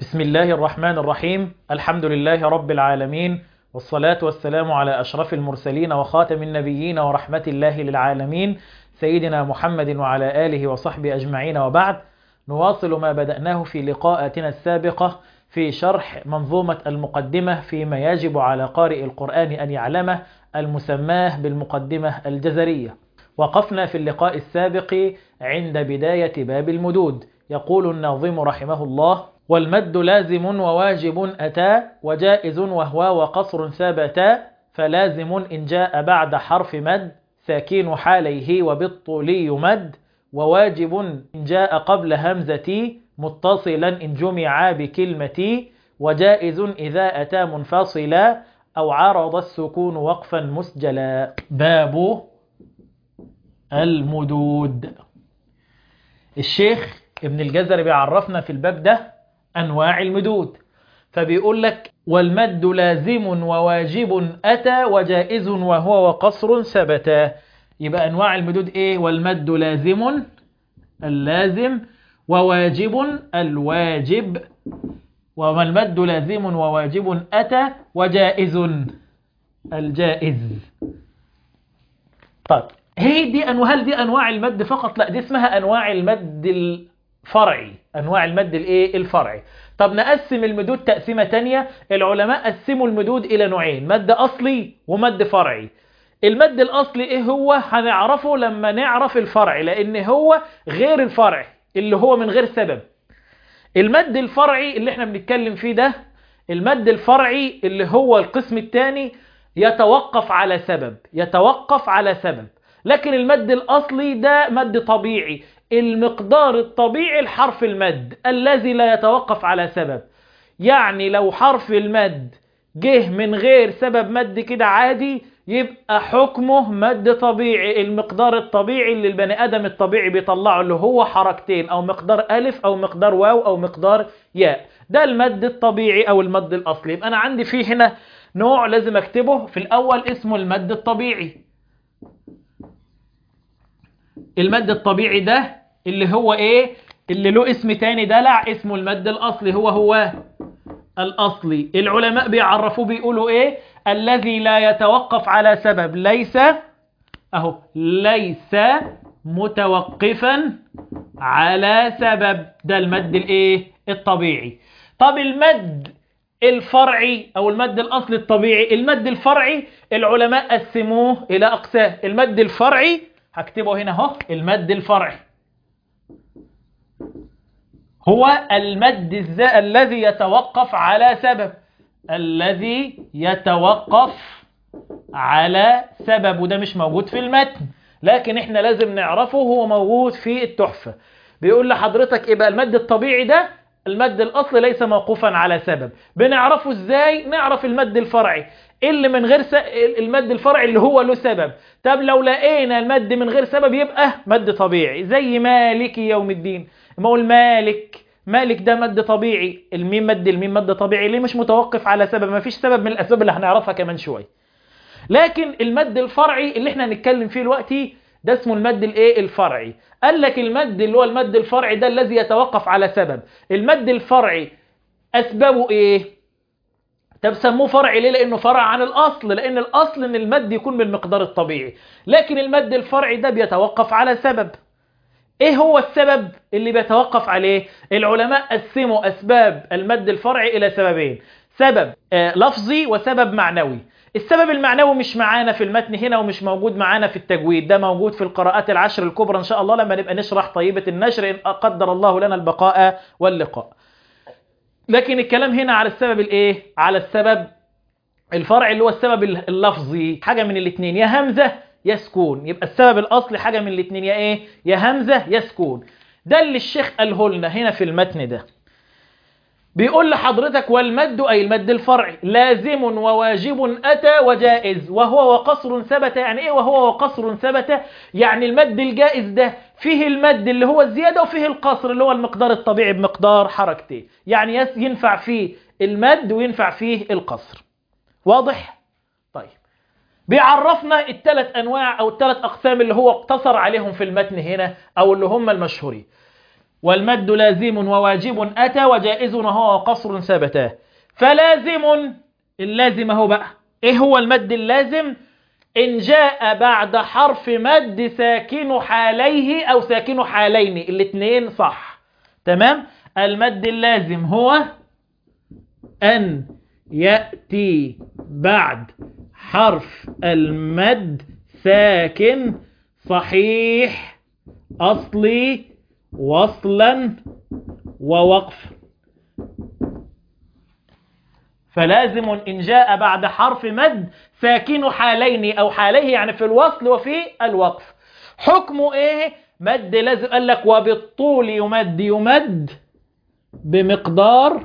بسم الله الرحمن الرحيم الحمد لله رب العالمين والصلاة والسلام على أشرف المرسلين وخاتم النبيين ورحمة الله للعالمين سيدنا محمد وعلى آله وصحبه أجمعين وبعد نواصل ما بدأناه في لقاءاتنا السابقة في شرح منظومة المقدمة فيما يجب على قارئ القرآن أن يعلمه المسماه بالمقدمة الجزرية وقفنا في اللقاء السابق عند بداية باب المدود يقول الناظم رحمه الله والمد لازم وواجب أتى وجائز وهو وقصر ثبتا فلازم إن جاء بعد حرف مد ساكين حاليه وبالطولي مد وواجب إن جاء قبل همزتي متصلا إن جمع بكلمتي وجائز إذا أتى منفصلا أو عرض السكون وقفا مسجلا باب المدود الشيخ ابن الجزري بيعرفنا في الباب ده أنواع المدود فبيقول لك والمد لازم وواجب أتى وجائز وهو وقصر ثبتا يبقى أنواع المدود إيه والمد لازم اللازم وواجب الواجب وما المد لازم وواجب أتى وجائز الجائز طيب هي دي أنواع هل دي أنواع المد فقط لا دي اسمها أنواع المد الفرعي أنواع المد الإيه الفرعي طب نقسم المدود تقسيمة تانية العلماء قسموا المدود إلى نوعين مد أصلي ومد فرعي المد الأصلي إيه هو هنعرفه لما نعرف الفرع لأن هو غير الفرع اللي هو من غير سبب المد الفرعي اللي احنا بنتكلم فيه ده المد الفرعي اللي هو القسم الثاني يتوقف على سبب يتوقف على سبب لكن المد الأصلي ده مد طبيعي المقدار الطبيعي الحرف المد الذي لا يتوقف على سبب يعني لو حرف المد جه من غير سبب مد كده عادي يبقى حكمه مد طبيعي المقدار الطبيعي اللي البني آدم الطبيعي بيطلعه اللي هو حركتين أو مقدار ألف أو مقدار واو أو مقدار ياء ده المد الطبيعي أو المد الأصلي يبقى أنا عندي فيه هنا نوع لازم أكتبه في الأول اسمه المد الطبيعي المد الطبيعي ده اللي هو ايه اللي له اسم تاني دلع اسمه المد الاصلي هو هو الاصلي العلماء بيعرفوه بيقولوا ايه الذي لا يتوقف على سبب ليس اهو ليس متوقفا على سبب ده المد الايه الطبيعي طب المد الفرعي او المد الاصلي الطبيعي المد الفرعي العلماء قسموه الى اقسام المد الفرعي هكتبه هنا اهو المد الفرعي هو المد الز... الذي يتوقف على سبب الذي يتوقف على سبب وده مش موجود في المتن لكن احنا لازم نعرفه هو موجود في التحفة بيقول لحضرتك ايه بقى المد الطبيعي ده المد الاصلي ليس موقوفا على سبب بنعرفه ازاي نعرف المد الفرعي اللي من غير س... المد الفرعي اللي هو له سبب طب لو لقينا المد من غير سبب يبقى مد طبيعي زي مالك يوم الدين ما اقول مالك مالك ده مد طبيعي الميم مد الميم مد طبيعي ليه مش متوقف على سبب ما فيش سبب من الاسباب اللي هنعرفها كمان شويه لكن المد الفرعي اللي احنا هنتكلم فيه دلوقتي ده اسمه المد الايه الفرعي قال لك المد اللي هو المد الفرعي ده الذي يتوقف على سبب المد الفرعي اسبابه ايه طب سموه فرعي ليه لانه فرع عن الاصل لان الاصل ان المد يكون بالمقدار الطبيعي لكن المد الفرعي ده بيتوقف على سبب ايه هو السبب اللي بيتوقف عليه العلماء قسموا اسباب المد الفرعي الى سببين سبب آه لفظي وسبب معنوي السبب المعنوي مش معانا في المتن هنا ومش موجود معانا في التجويد ده موجود في القراءات العشر الكبرى ان شاء الله لما نبقى نشرح طيبة النشر ان قدر الله لنا البقاء واللقاء لكن الكلام هنا على السبب الايه على السبب الفرعي اللي هو السبب اللفظي حاجة من الاثنين يا همزة يا سكون يبقى السبب الاصلي حاجة من الاثنين يا ايه يا همزة يا سكون ده اللي الشيخ قاله لنا هنا في المتن ده بيقول لحضرتك والمد أي المد الفرعي لازم وواجب أتى وجائز وهو وقصر ثبت يعني إيه وهو وقصر ثبت يعني المد الجائز ده فيه المد اللي هو الزيادة وفيه القصر اللي هو المقدار الطبيعي بمقدار حركتين يعني ينفع فيه المد وينفع فيه القصر واضح؟ طيب بيعرفنا الثلاث أنواع أو الثلاث أقسام اللي هو اقتصر عليهم في المتن هنا أو اللي هم المشهورين والمد لازم وواجب أتى وجائز وهو وقصر ثبتا فلازم اللازم هو بقى إيه هو المد اللازم إن جاء بعد حرف مد ساكن حاليه أو ساكن حالين الاثنين صح تمام المد اللازم هو أن يأتي بعد حرف المد ساكن صحيح أصلي وصلا ووقف فلازم إن جاء بعد حرف مد ساكن حالين أو حاليه يعني في الوصل وفي الوقف حكمه إيه مد لازم قال لك وبالطول يمد يمد بمقدار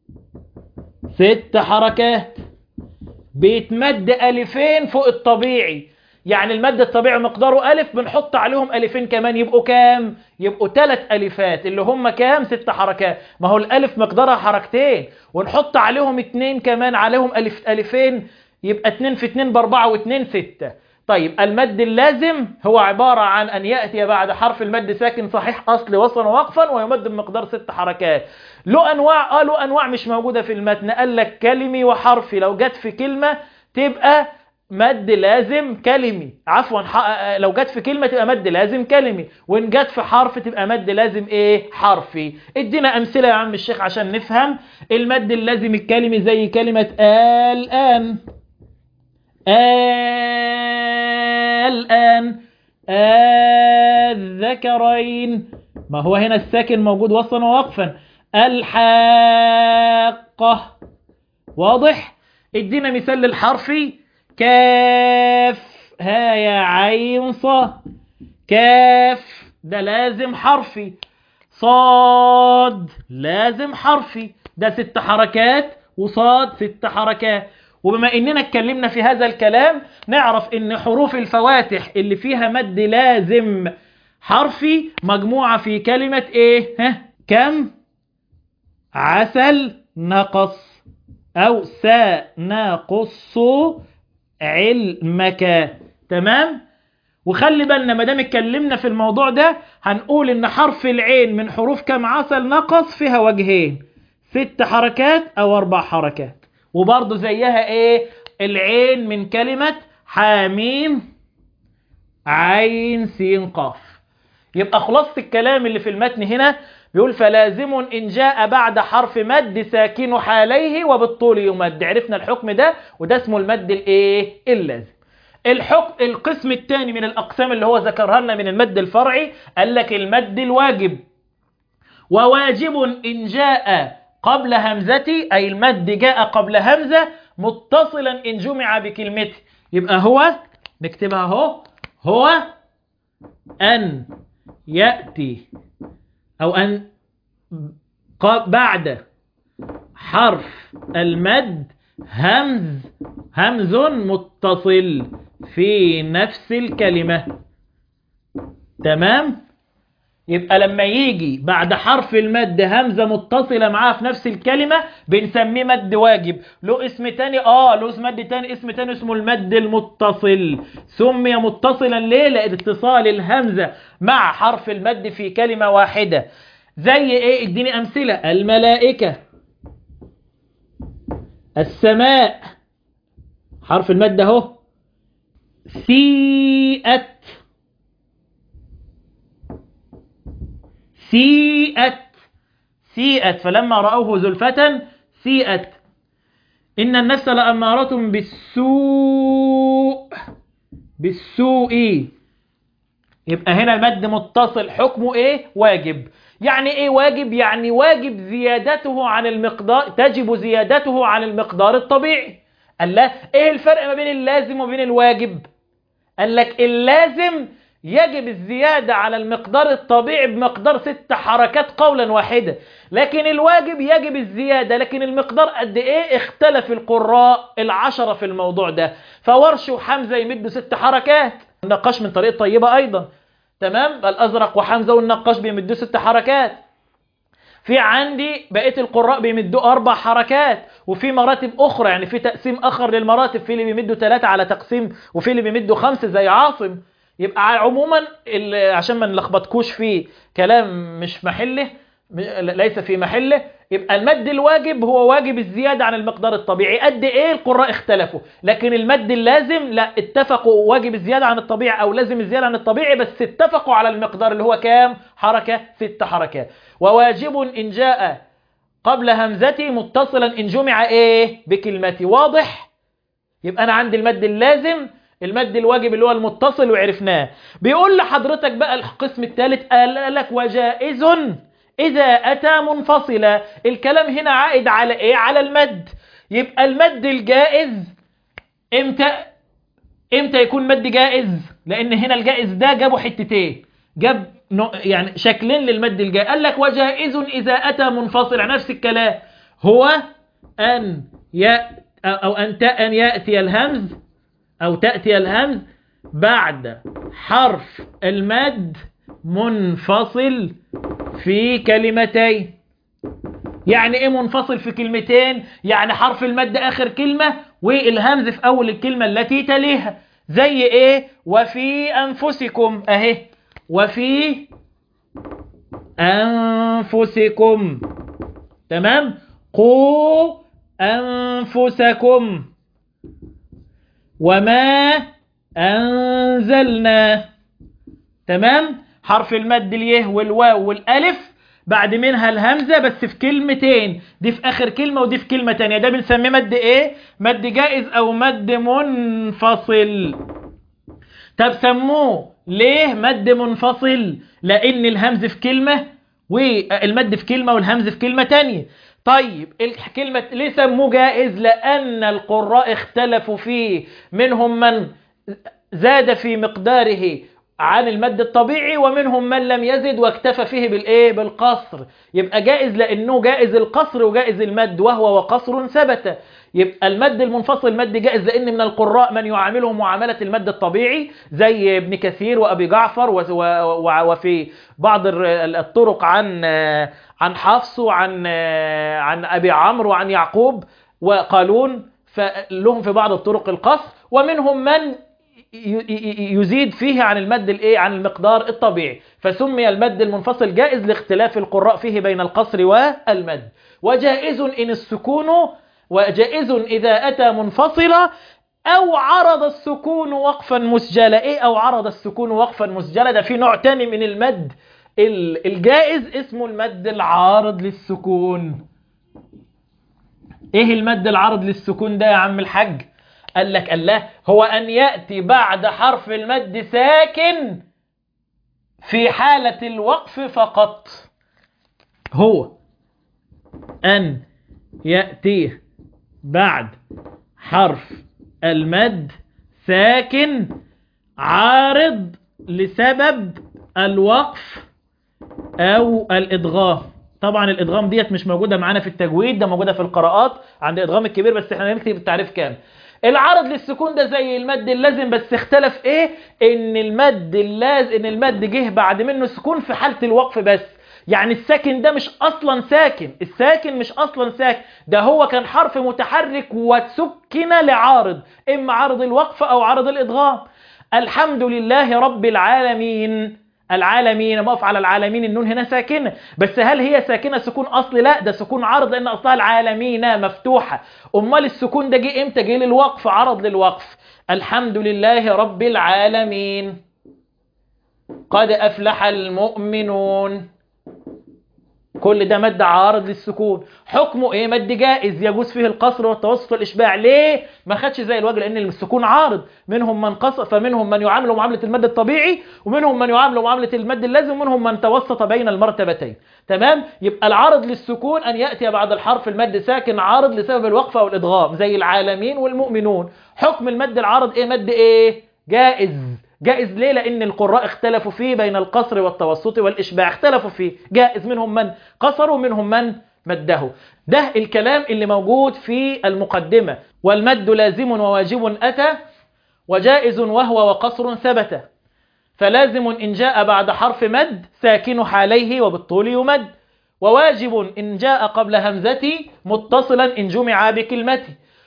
ست حركات بيتمد ألفين فوق الطبيعي يعني المد الطبيعي مقداره ألف بنحط عليهم ألفين كمان يبقوا كام يبقوا ثلاث ألفات اللي هم كام ست حركات ما هو الألف مقدارها حركتين ونحط عليهم اتنين كمان عليهم ألف ألفين يبقى اتنين في اتنين باربعة واتنين ستة طيب المد اللازم هو عبارة عن أن يأتي بعد حرف المد ساكن صحيح أصل وصلا ووقفا ويمد بمقدار ست حركات له أنواع آه له أنواع مش موجودة في المتن قال لك كلمي وحرفي لو جت في كلمة تبقى مد لازم كلمي عفوا لو جت في كلمة تبقى مد لازم كلمي وإن جت في حرف تبقى مد لازم إيه حرفي ادينا أمثلة يا عم الشيخ عشان نفهم المد اللازم الكلمي زي كلمة الآن الآن الذكرين ما هو هنا الساكن موجود وصلا ووقفا الحاقة واضح ادينا مثال للحرفي كاف ها يا عين صا كاف ده لازم حرفي صاد لازم حرفي ده ست حركات وصاد ست حركات وبما اننا اتكلمنا في هذا الكلام نعرف ان حروف الفواتح اللي فيها مد لازم حرفي مجموعة في كلمة ايه ها كم عسل نقص او سنقص علمك تمام وخلي بالنا ما دام اتكلمنا في الموضوع ده هنقول ان حرف العين من حروف كم عسل نقص فيها وجهين ست حركات او اربع حركات وبرضه زيها ايه العين من كلمة حاميم عين سين قاف يبقى خلاصة الكلام اللي في المتن هنا بيقول فلازم إن جاء بعد حرف مد ساكن حاليه وبالطول يمد عرفنا الحكم ده وده اسمه المد الايه اللازم الحكم القسم الثاني من الأقسام اللي هو ذكرها لنا من المد الفرعي قال لك المد الواجب وواجب إن جاء قبل همزتي أي المد جاء قبل همزة متصلا إن جمع بكلمته يبقى هو نكتبها هو هو أن يأتي أو أن بعد حرف المد همز همز متصل في نفس الكلمة تمام يبقى لما يجي بعد حرف المد همزة متصلة معاه في نفس الكلمة بنسميه مد واجب له اسم تاني اه له اسم مد تاني اسم تاني اسمه المد المتصل سمي متصلا ليه لان اتصال الهمزة مع حرف المد في كلمة واحدة زي ايه اديني امثلة الملائكة السماء حرف المد اهو سيئت سيئت سيئت فلما رأوه زلفة سيئت إن النفس لأمارة بالسوء بالسوء يبقى هنا المد متصل حكمه ايه واجب يعني ايه واجب يعني واجب زيادته عن المقدار تجب زيادته عن المقدار الطبيعي قال لا ايه الفرق ما بين اللازم وبين الواجب قال لك اللازم يجب الزيادة على المقدار الطبيعي بمقدار ست حركات قولا واحدة لكن الواجب يجب الزيادة لكن المقدار قد ايه اختلف القراء العشرة في الموضوع ده فورش وحمزة يمدوا ست حركات النقاش من طريقة طيبة ايضا تمام الازرق وحمزة والنقاش بيمدوا ست حركات في عندي بقية القراء بيمدوا أربع حركات وفي مراتب أخرى يعني في تقسيم آخر للمراتب في اللي بيمدوا ثلاثة على تقسيم وفي اللي بيمدوا خمسة زي عاصم يبقى عموما ال- عشان ما نلخبطكوش في كلام مش محله م- ليس في محله يبقى المد الواجب هو واجب الزيادة عن المقدار الطبيعي قد ايه القراء اختلفوا لكن المد اللازم لا اتفقوا واجب الزيادة عن الطبيعي او لازم الزيادة عن الطبيعي بس اتفقوا على المقدار اللي هو كام حركة ست حركات وواجب ان جاء قبل همزتي متصلا ان جمع ايه بكلمتي واضح يبقى انا عندي المد اللازم المد الواجب اللي هو المتصل وعرفناه بيقول لحضرتك بقى القسم الثالث قال لك وجائز اذا اتى منفصلا الكلام هنا عائد على ايه على المد يبقى المد الجائز امتى امتى يكون مد جائز لان هنا الجائز ده جابوا حتتين جاب نوع- يعني شكلين للمد الجائز قال لك وجائز اذا اتى منفصلا نفس الكلام هو ان يأ او ان تأ- ان ياتي الهمز او تاتي الهمز بعد حرف المد منفصل في كلمتين يعني ايه منفصل في كلمتين يعني حرف المد اخر كلمة والهمز في اول الكلمة التي تليها زي ايه وفي انفسكم اهي وفي انفسكم تمام قوا انفسكم وما انزلنا تمام حرف المد اليه والواو والالف بعد منها الهمزة بس في كلمتين دي في آخر كلمة ودي في كلمة تانية ده بنسميه مد إيه؟ مد جائز أو مد منفصل طب سموه ليه مد منفصل؟ لأن الهمز في كلمة والمد في كلمة والهمز في كلمة تانية طيب الكلمة ليه سموه جائز؟ لأن القراء اختلفوا فيه منهم من زاد في مقداره عن المد الطبيعي ومنهم من لم يزد واكتفى فيه بالايه بالقصر يبقى جائز لانه جائز القصر وجائز المد وهو وقصر ثبت يبقى المد المنفصل مد جائز لان من القراء من يعامله معامله المد الطبيعي زي ابن كثير وابي جعفر و- و- و- وفي بعض الر- الطرق عن عن حفص وعن عن ابي عمرو وعن يعقوب وقالون فلهم في بعض الطرق القصر ومنهم من ي- ي- يزيد فيه عن المد الايه عن المقدار الطبيعي فسمي المد المنفصل جائز لاختلاف القراء فيه بين القصر والمد وجائز ان السكون وجائز اذا اتى منفصلا او عرض السكون وقفا مسجلا ايه او عرض السكون وقفا مسجلا ده في نوع تاني من المد ال- الجائز اسمه المد العارض للسكون ايه المد العارض للسكون ده يا عم الحاج قال لك الله هو أن يأتي بعد حرف المد ساكن في حالة الوقف فقط هو أن يأتي بعد حرف المد ساكن عارض لسبب الوقف أو الإدغام طبعا الإدغام ديت مش موجودة معانا في التجويد ده موجودة في القراءات عند إدغام الكبير بس احنا نكتب التعريف كامل العرض للسكون ده زي المد اللازم بس اختلف ايه ان المد اللازم ان المد جه بعد منه سكون في حالة الوقف بس يعني الساكن ده مش اصلا ساكن الساكن مش اصلا ساكن ده هو كان حرف متحرك وسكن لعارض اما عرض الوقف او عرض الادغام الحمد لله رب العالمين العالمين بقف على العالمين النون هنا ساكنة بس هل هي ساكنة سكون أصلي لا ده سكون عرض لأن أصلها العالمين مفتوحة أمال السكون ده جه إمتى جه للوقف عرض للوقف الحمد لله رب العالمين قد أفلح المؤمنون كل ده مد عارض للسكون حكمه ايه مد جائز يجوز فيه القصر والتوسط والاشباع ليه ما خدش زي الوجه لان السكون عارض منهم من قصر فمنهم من يعامله معامله المد الطبيعي ومنهم من يعامله معامله المد اللازم ومنهم من توسط بين المرتبتين تمام يبقى العارض للسكون ان ياتي بعد الحرف المد ساكن عارض لسبب الوقف او الادغام زي العالمين والمؤمنون حكم المد العارض ايه مد ايه جائز جائز ليه لان القراء اختلفوا فيه بين القصر والتوسط والاشباع اختلفوا فيه جائز منهم من قصر ومنهم من مده ده الكلام اللي موجود في المقدمة والمد لازم وواجب أتى وجائز وهو وقصر ثبت فلازم إن جاء بعد حرف مد ساكن حاليه وبالطول يمد وواجب إن جاء قبل همزتي متصلا إن جمع بكلمته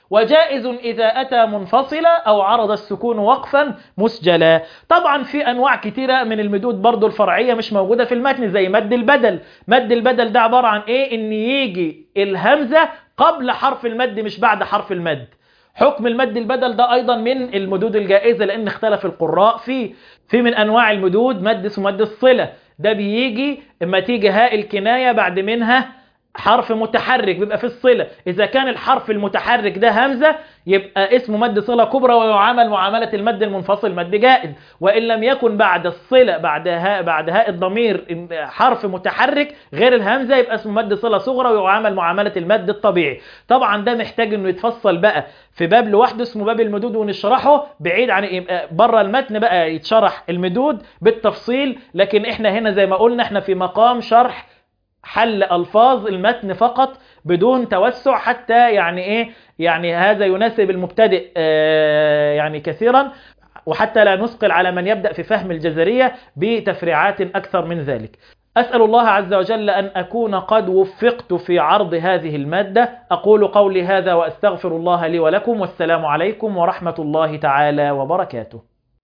وجائز إذا أتى منفصلا أو عرض السكون وقفا مسجلا طبعا في أنواع كتيرة من المدود برضو الفرعية مش موجودة في المتن زي مد البدل مد البدل ده عبارة عن إيه إن يجي الهمزة قبل حرف المد مش بعد حرف المد حكم المد البدل ده ايضا من المدود الجائزه لان اختلف القراء فيه في من انواع المدود مد اسمه مد الصله ده بيجي اما تيجي هاء الكنايه بعد منها حرف متحرك بيبقى في الصله اذا كان الحرف المتحرك ده همزه يبقى اسمه مد صله كبرى ويعامل معامله المد المنفصل مد جائز وان لم يكن بعد الصله بعد هاء بعد هاء الضمير حرف متحرك غير الهمزه يبقى اسمه مد صله صغرى ويعامل معامله المد الطبيعي طبعا ده محتاج انه يتفصل بقى في باب لوحده اسمه باب المدود ونشرحه بعيد عن بره المتن بقى يتشرح المدود بالتفصيل لكن احنا هنا زي ما قلنا احنا في مقام شرح حل الفاظ المتن فقط بدون توسع حتى يعني ايه يعني هذا يناسب المبتدئ آه يعني كثيرا وحتى لا نثقل على من يبدا في فهم الجزريه بتفريعات اكثر من ذلك اسال الله عز وجل ان اكون قد وفقت في عرض هذه الماده اقول قولي هذا واستغفر الله لي ولكم والسلام عليكم ورحمه الله تعالى وبركاته